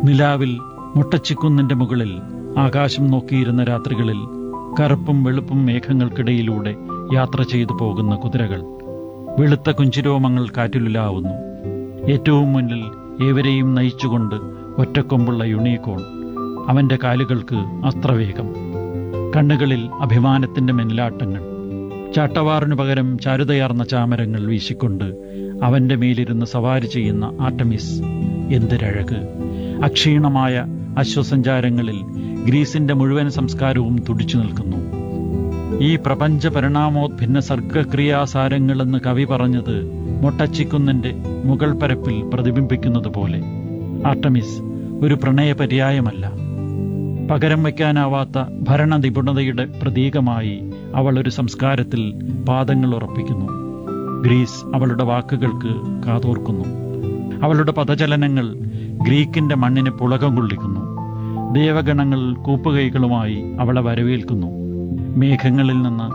നിലാവിൽ മുട്ടച്ചിക്കുന്നിന്റെ മുകളിൽ ആകാശം നോക്കിയിരുന്ന രാത്രികളിൽ കറുപ്പും വെളുപ്പും മേഘങ്ങൾക്കിടയിലൂടെ യാത്ര ചെയ്തു പോകുന്ന കുതിരകൾ വെളുത്ത കുഞ്ചിരോമങ്ങൾ കാറ്റിലുലാവുന്നു ഏറ്റവും മുന്നിൽ ഏവരെയും നയിച്ചുകൊണ്ട് ഒറ്റക്കൊമ്പുള്ള യുണീക്കോൺ അവന്റെ കാലുകൾക്ക് അസ്ത്രവേഗം കണ്ണുകളിൽ അഭിമാനത്തിന്റെ മെന്നിലാട്ടങ്ങൾ ചാട്ടവാറിനു പകരം ചാരുതയാർന്ന ചാമരങ്ങൾ വീശിക്കൊണ്ട് അവന്റെ മേലിരുന്ന് സവാരി ചെയ്യുന്ന ആർട്ടമിസ് എന്തൊരഴക് അക്ഷീണമായ അശ്വസഞ്ചാരങ്ങളിൽ ഗ്രീസിന്റെ മുഴുവൻ സംസ്കാരവും തുടിച്ചു നിൽക്കുന്നു ഈ പ്രപഞ്ച പരിണാമോദ്ഭിന്ന സർഗക്രിയാസാരങ്ങളെന്ന് കവി പറഞ്ഞത് മൊട്ടച്ചിക്കുന്നിന്റെ മുകൾ പരപ്പിൽ പ്രതിബിംബിക്കുന്നത് പോലെ ആർട്ടമിസ് ഒരു പ്രണയ പര്യായമല്ല പകരം വയ്ക്കാനാവാത്ത ഭരണ നിപുണതയുടെ പ്രതീകമായി അവൾ ഒരു സംസ്കാരത്തിൽ പാദങ്ങൾ ഉറപ്പിക്കുന്നു ഗ്രീസ് അവളുടെ വാക്കുകൾക്ക് കാതോർക്കുന്നു അവളുടെ പദചലനങ്ങൾ ഗ്രീക്കിന്റെ മണ്ണിനെ പുളകം കൊള്ളിക്കുന്നു ദേവഗണങ്ങൾ കൂപ്പുകൈകളുമായി അവളെ വരവേൽക്കുന്നു മേഘങ്ങളിൽ നിന്ന്